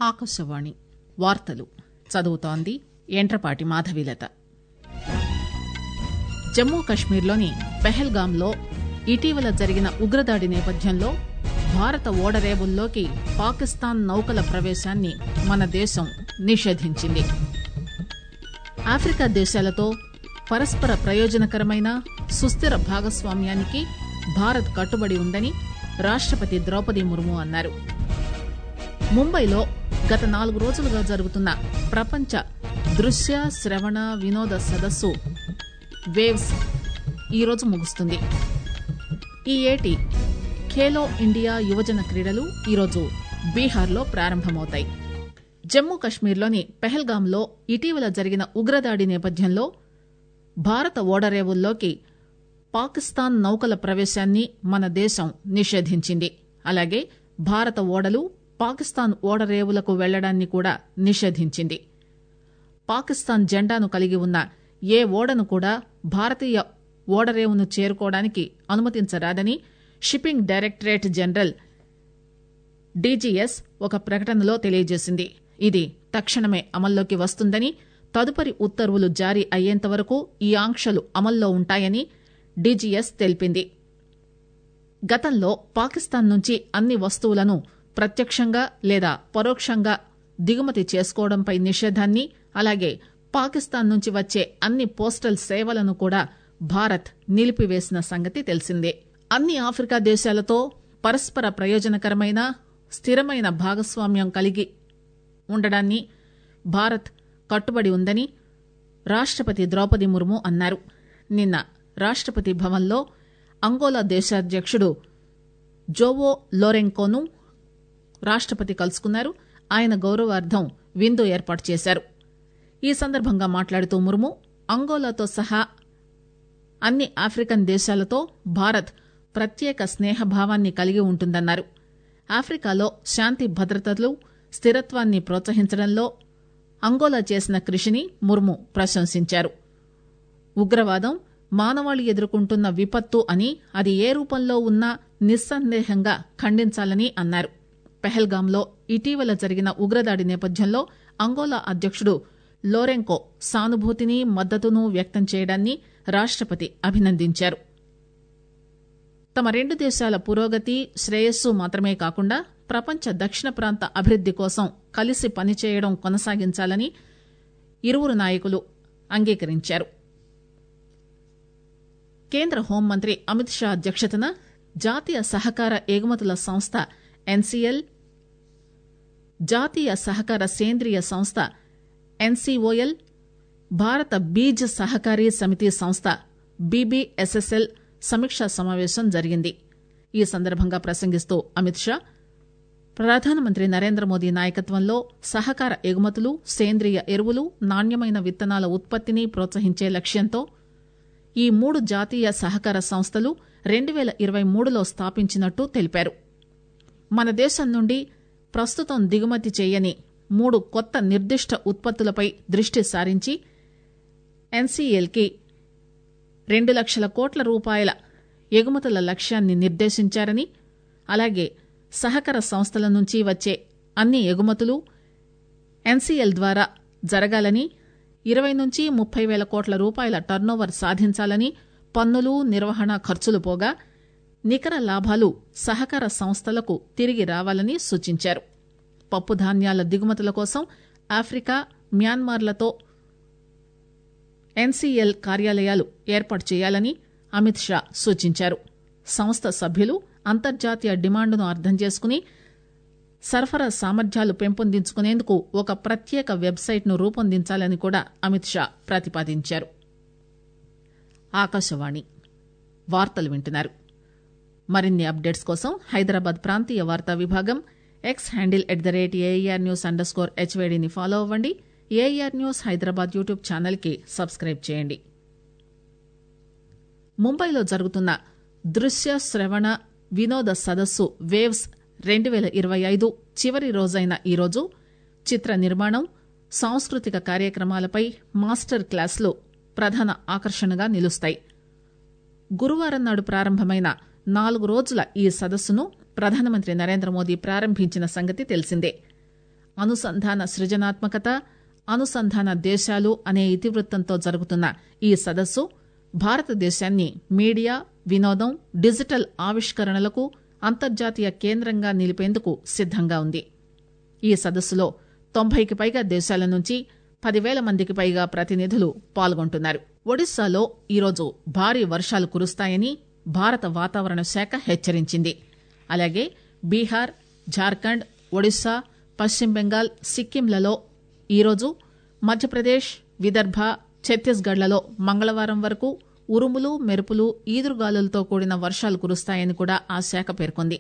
ఆకాశవాణి వార్తలు చదువుతోంది యంట్రపాటి మాధవీలత జమ్మూ కశ్మీర్లోని పెహల్గాంలో ఇటీవల జరిగిన ఉగ్రదాడి నేపథ్యంలో భారత ఓడరేవుల్లోకి పాకిస్తాన్ నౌకల ప్రవేశాన్ని మన దేశం నిషేధించింది ఆఫ్రికా దేశాలతో పరస్పర ప్రయోజనకరమైన సుస్థిర భాగస్వామ్యానికి భారత్ కట్టుబడి ఉందని రాష్టపతి ద్రౌపది ముర్ము అన్నారు ముంబైలో గత నాలుగు రోజులుగా జరుగుతున్న ప్రపంచ దృశ్య శ్రవణ వినోద సదస్సు వేవ్స్ ఈరోజు ముగుస్తుంది ఈ ఏటి ఖేలో ఇండియా యువజన క్రీడలు ఈరోజు బీహార్లో ప్రారంభమవుతాయి జమ్మూ కశ్మీర్లోని పెహల్గాంలో ఇటీవల జరిగిన ఉగ్రదాడి నేపథ్యంలో భారత ఓడరేవుల్లోకి పాకిస్తాన్ నౌకల ప్రవేశాన్ని మన దేశం నిషేధించింది అలాగే భారత ఓడలు పాకిస్తాన్ ఓడరేవులకు వెళ్లడాన్ని కూడా నిషేధించింది పాకిస్తాన్ జెండాను కలిగి ఉన్న ఏ ఓడను కూడా భారతీయ ఓడరేవును చేరుకోవడానికి అనుమతించరాదని షిప్పింగ్ డైరెక్టరేట్ జనరల్ డీజీఎస్ ఒక ప్రకటనలో తెలియజేసింది ఇది తక్షణమే అమల్లోకి వస్తుందని తదుపరి ఉత్తర్వులు జారీ అయ్యేంత వరకు ఈ ఆంక్షలు అమల్లో ఉంటాయని డీజీఎస్ తెలిపింది గతంలో పాకిస్తాన్ నుంచి అన్ని వస్తువులను ప్రత్యక్షంగా లేదా పరోక్షంగా దిగుమతి చేసుకోవడంపై నిషేధాన్ని అలాగే పాకిస్తాన్ నుంచి వచ్చే అన్ని పోస్టల్ సేవలను కూడా భారత్ నిలిపివేసిన సంగతి తెలిసిందే అన్ని ఆఫ్రికా దేశాలతో పరస్పర ప్రయోజనకరమైన స్థిరమైన భాగస్వామ్యం కలిగి ఉండడాన్ని భారత్ కట్టుబడి ఉందని రాష్టపతి ద్రౌపది ముర్ము అన్నారు నిన్న రాష్టపతి భవన్లో అంగోలా దేశాధ్యక్షుడు జోవో లోరెంకోను రాష్టపతి కలుసుకున్నారు ఆయన గౌరవార్థం విందు ఏర్పాటు చేశారు ఈ సందర్భంగా మాట్లాడుతూ ముర్ము అంగోలాతో సహా అన్ని ఆఫ్రికన్ దేశాలతో భారత్ ప్రత్యేక స్నేహభావాన్ని కలిగి ఉంటుందన్నారు ఆఫ్రికాలో శాంతి భద్రతలు స్థిరత్వాన్ని ప్రోత్సహించడంలో అంగోలా చేసిన కృషిని ముర్ము ప్రశంసించారు ఉగ్రవాదం మానవాళి ఎదుర్కొంటున్న విపత్తు అని అది ఏ రూపంలో ఉన్నా నిస్సందేహంగా ఖండించాలని అన్నారు పెహల్గాంలో ఇటీవల జరిగిన ఉగ్రదాడి నేపథ్యంలో అంగోలా అధ్యక్షుడు లోరెంకో సానుభూతిని మద్దతును వ్యక్తం చేయడాన్ని రాష్టపతి అభినందించారు తమ రెండు దేశాల పురోగతి శ్రేయస్సు మాత్రమే కాకుండా ప్రపంచ దక్షిణ ప్రాంత అభివృద్ది కోసం కలిసి పనిచేయడం కొనసాగించాలని ఇరువురు నాయకులు అంగీకరించారు కేంద్ర హోంమంత్రి అమిత్ షా అధ్యక్షతన జాతీయ సహకార ఎగుమతుల సంస్థ ఎన్సీఎల్ జాతీయ సహకార సేంద్రియ సంస్థ ఎన్సీఓఎల్ భారత బీజ్ సహకారీ సమితి సంస్థ బీబీఎస్ఎస్ఎల్ సమీక్షా సమావేశం జరిగింది ఈ సందర్భంగా ప్రసంగిస్తూ అమిత్ షా ప్రధానమంత్రి నరేంద్ర మోదీ నాయకత్వంలో సహకార ఎగుమతులు సేంద్రియ ఎరువులు నాణ్యమైన విత్తనాల ఉత్పత్తిని ప్రోత్సహించే లక్ష్యంతో ఈ మూడు జాతీయ సహకార సంస్థలు రెండు పేల ఇరవై మూడులో స్థాపించినట్టు తెలిపారు మన దేశం నుండి ప్రస్తుతం దిగుమతి చేయని మూడు కొత్త నిర్దిష్ట ఉత్పత్తులపై దృష్టి సారించి ఎన్సీఎల్కి రెండు లక్షల కోట్ల రూపాయల ఎగుమతుల లక్ష్యాన్ని నిర్దేశించారని అలాగే సహకార సంస్థల నుంచి వచ్చే అన్ని ఎగుమతులు ఎన్సీఎల్ ద్వారా జరగాలని ఇరవై నుంచి ముప్పై వేల కోట్ల రూపాయల టర్నోవర్ సాధించాలని పన్నులు నిర్వహణ ఖర్చులు పోగా నికర లాభాలు సహకార సంస్థలకు తిరిగి రావాలని సూచించారు పప్పు ధాన్యాల దిగుమతుల కోసం ఆఫ్రికా మ్యాన్మార్లతో ఎన్సీఎల్ కార్యాలయాలు ఏర్పాటు చేయాలని అమిత్ షా సూచించారు సంస్థ సభ్యులు అంతర్జాతీయ డిమాండ్ను అర్థం చేసుకుని సరఫరా సామర్థ్యాలు పెంపొందించుకునేందుకు ఒక ప్రత్యేక వెబ్సైట్ను రూపొందించాలని కూడా అమిత్ షా ప్రతిపాదించారు ఆకాశవాణి వార్తలు వింటున్నారు మరిన్ని అప్డేట్స్ కోసం హైదరాబాద్ ప్రాంతీయ వార్తా విభాగం X handle at the rate AR news underscore స్కోర్ హెచ్వేడిని ఫాలో అవ్వండి ఏఆర్ న్యూస్ హైదరాబాద్ యూట్యూబ్ ఛానల్కి సబ్స్క్రైబ్ చేయండి ముంబైలో జరుగుతున్న దృశ్య శ్రవణ వినోద సదస్సు వేవ్స్ రెండు పేల ఇరవై ఐదు చివరి రోజైన ఈరోజు చిత్ర నిర్మాణం సాంస్కృతిక కార్యక్రమాలపై మాస్టర్ క్లాసులు ప్రధాన ఆకర్షణగా నిలుస్తాయి గురువారం నాడు ప్రారంభమైన నాలుగు రోజుల ఈ సదస్సును ప్రధానమంత్రి నరేంద్ర మోదీ ప్రారంభించిన సంగతి తెలిసిందే అనుసంధాన సృజనాత్మకత అనుసంధాన దేశాలు అనే ఇతివృత్తంతో జరుగుతున్న ఈ సదస్సు భారతదేశాన్ని మీడియా వినోదం డిజిటల్ ఆవిష్కరణలకు అంతర్జాతీయ కేంద్రంగా నిలిపేందుకు సిద్దంగా ఉంది ఈ సదస్సులో తొంభైకి పైగా దేశాల నుంచి పదివేల మందికి పైగా ప్రతినిధులు పాల్గొంటున్నారు ఒడిశాలో ఈరోజు భారీ వర్షాలు కురుస్తాయని భారత వాతావరణ శాఖ హెచ్చరించింది అలాగే బీహార్ జార్ఖండ్ ఒడిశా పశ్చిమ బెంగాల్ సిక్కింలలో ఈరోజు మధ్యప్రదేశ్ విదర్భ ఛత్తీస్గఢ్లలో మంగళవారం వరకు ఉరుములు మెరుపులు ఈదురుగాలులతో కూడిన వర్షాలు కురుస్తాయని కూడా ఆ శాఖ పేర్కొంది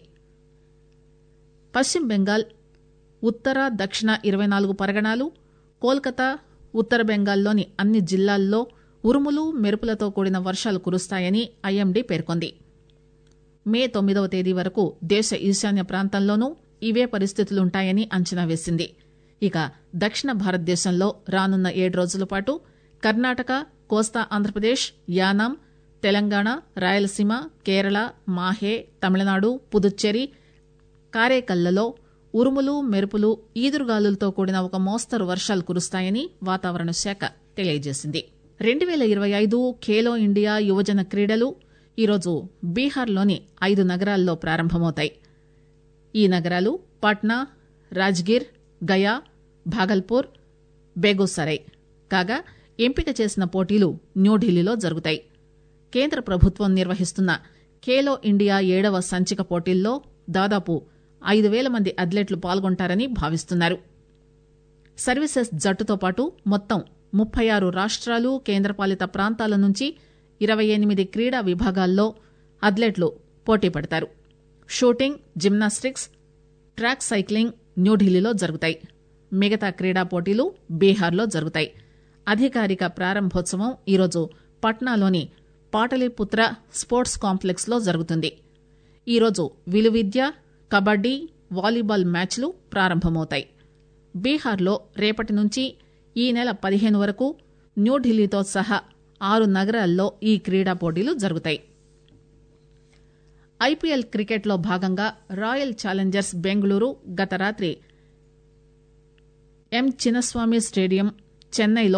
పశ్చిమ బెంగాల్ ఉత్తర దక్షిణ ఇరవై నాలుగు పరగణాలు కోల్కతా ఉత్తర బెంగాల్లోని అన్ని జిల్లాల్లో ఉరుములు మెరుపులతో కూడిన వర్షాలు కురుస్తాయని ఐఎండీ పేర్కొంది మే తొమ్మిదవ తేదీ వరకు దేశ ఈశాన్య ప్రాంతంలోనూ ఇవే పరిస్థితులుంటాయని అంచనా వేసింది ఇక దక్షిణ భారతదేశంలో రానున్న ఏడు రోజుల పాటు కర్ణాటక కోస్తా ఆంధ్రప్రదేశ్ యానాం తెలంగాణ రాయలసీమ కేరళ మాహే తమిళనాడు పుదుచ్చేరి కారేకల్లలో ఉరుములు మెరుపులు ఈదురుగాలులతో కూడిన ఒక మోస్తరు వర్షాలు కురుస్తాయని వాతావరణ శాఖ తెలియజేసింది రెండు పేల ఇరవై ఐదు ఖేలో ఇండియా యువజన క్రీడలు ఈరోజు బీహార్లోని ఐదు నగరాల్లో ప్రారంభమవుతాయి ఈ నగరాలు పాట్నా రాజ్గిర్ గయా భాగల్పూర్ బేగూసరై కాగా ఎంపిక చేసిన పోటీలు న్యూఢిల్లీలో జరుగుతాయి కేంద్ర ప్రభుత్వం నిర్వహిస్తున్న ఖేలో ఇండియా ఏడవ సంచిక పోటీల్లో దాదాపు ఐదు వేల మంది అథ్లెట్లు పాల్గొంటారని భావిస్తున్నారు సర్వీసెస్ జట్టుతో పాటు మొత్తం ముప్పై ఆరు రాష్ట్రాలు కేంద్రపాలిత ప్రాంతాల నుంచి ఇరవై ఎనిమిది క్రీడా విభాగాల్లో అథ్లెట్లు పోటీ పడతారు షూటింగ్ జిమ్నాస్టిక్స్ ట్రాక్ సైక్లింగ్ న్యూఢిల్లీలో జరుగుతాయి మిగతా క్రీడా పోటీలు బీహార్లో జరుగుతాయి అధికారిక ప్రారంభోత్సవం ఈరోజు పట్నాలోని పాటలీపుత్ర స్పోర్ట్స్ కాంప్లెక్స్ లో జరుగుతుంది ఈరోజు విలువిద్య కబడ్డీ వాలీబాల్ మ్యాచ్లు ప్రారంభమవుతాయి బీహార్లో రేపటి నుంచి ఈ నెల పదిహేను వరకు న్యూఢిల్లీతో సహా ఆరు నగరాల్లో ఈ క్రీడా పోటీలు జరుగుతాయి ఐపీఎల్ క్రికెట్లో భాగంగా రాయల్ ఛాలెంజర్స్ బెంగళూరు గత రాత్రి ఎం చిన్నస్వామి స్టేడియం చెన్నైలో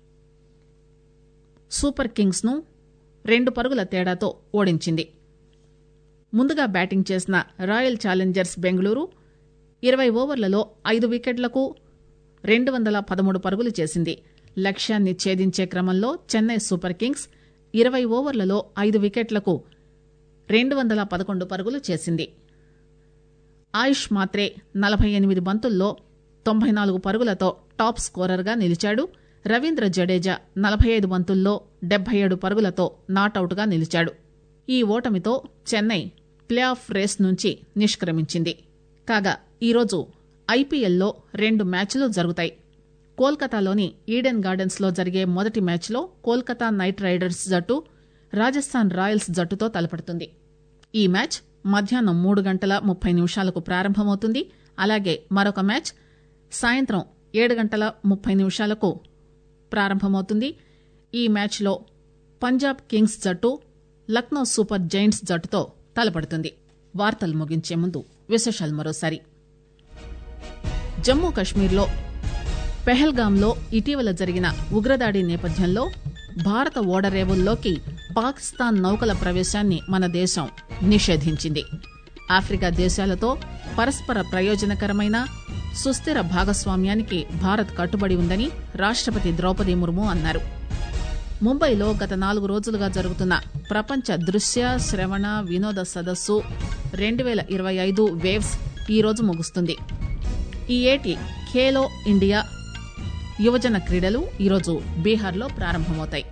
సూపర్ కింగ్స్ ను రెండు పరుగుల తేడాతో ఓడించింది ముందుగా బ్యాటింగ్ చేసిన రాయల్ ఛాలెంజర్స్ బెంగళూరు ఇరవై ఓవర్లలో ఐదు వికెట్లకు రెండు వందల పదమూడు పరుగులు చేసింది లక్ష్యాన్ని ఛేదించే క్రమంలో చెన్నై సూపర్ కింగ్స్ ఇరవై ఓవర్లలో ఐదు వికెట్లకు రెండు వందల పదకొండు పరుగులు చేసింది ఆయుష్ మాత్రే నలభై ఎనిమిది బంతుల్లో తొంభై నాలుగు పరుగులతో టాప్ స్కోరర్గా నిలిచాడు రవీంద్ర జడేజా నలభై ఐదు బంతుల్లో డెబ్బై ఏడు పరుగులతో నాటౌట్గా నిలిచాడు ఈ ఓటమితో చెన్నై ప్లే ఆఫ్ రేస్ నుంచి నిష్క్రమించింది కాగా ఈరోజు ఐపీఎల్లో రెండు మ్యాచ్లు జరుగుతాయి కోల్కతాలోని ఈడెన్ గార్డెన్స్ లో జరిగే మొదటి మ్యాచ్లో కోల్కతా నైట్ రైడర్స్ జట్టు రాజస్థాన్ రాయల్స్ జట్టుతో తలపడుతుంది ఈ మ్యాచ్ మధ్యాహ్నం మూడు గంటల ముప్పై నిమిషాలకు ప్రారంభమవుతుంది అలాగే మరొక మ్యాచ్ సాయంత్రం ఏడు గంటల ముప్పై నిమిషాలకు ప్రారంభమవుతుంది ఈ మ్యాచ్లో పంజాబ్ కింగ్స్ జట్టు లక్నో సూపర్ జైంట్స్ జట్టుతో తలపడుతుంది వార్తలు ముగించే ముందు విశేషాలు మరోసారి జమ్మూ కశ్మీర్లో పెహల్గాంలో ఇటీవల జరిగిన ఉగ్రదాడి నేపథ్యంలో భారత ఓడరేవుల్లోకి పాకిస్తాన్ నౌకల ప్రవేశాన్ని మన దేశం నిషేధించింది ఆఫ్రికా దేశాలతో పరస్పర ప్రయోజనకరమైన సుస్థిర భాగస్వామ్యానికి భారత్ కట్టుబడి ఉందని రాష్టపతి ద్రౌపది ముర్ము అన్నారు ముంబైలో గత నాలుగు రోజులుగా జరుగుతున్న ప్రపంచ దృశ్య శ్రవణ వినోద సదస్సు రెండు వేల ఇరవై ఐదు వేవ్స్ ఈరోజు ముగుస్తుంది ఈ ఏటి ఖేలో ఇండియా యువజన క్రీడలు ఈరోజు బీహార్లో ప్రారంభమవుతాయి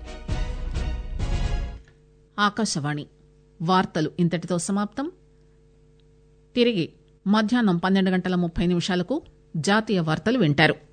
ఆకాశవాణి వార్తలు ఇంతటితో సమాప్తం తిరిగి మధ్యాహ్నం పన్నెండు గంటల ముప్పై నిమిషాలకు జాతీయ వార్తలు వింటారు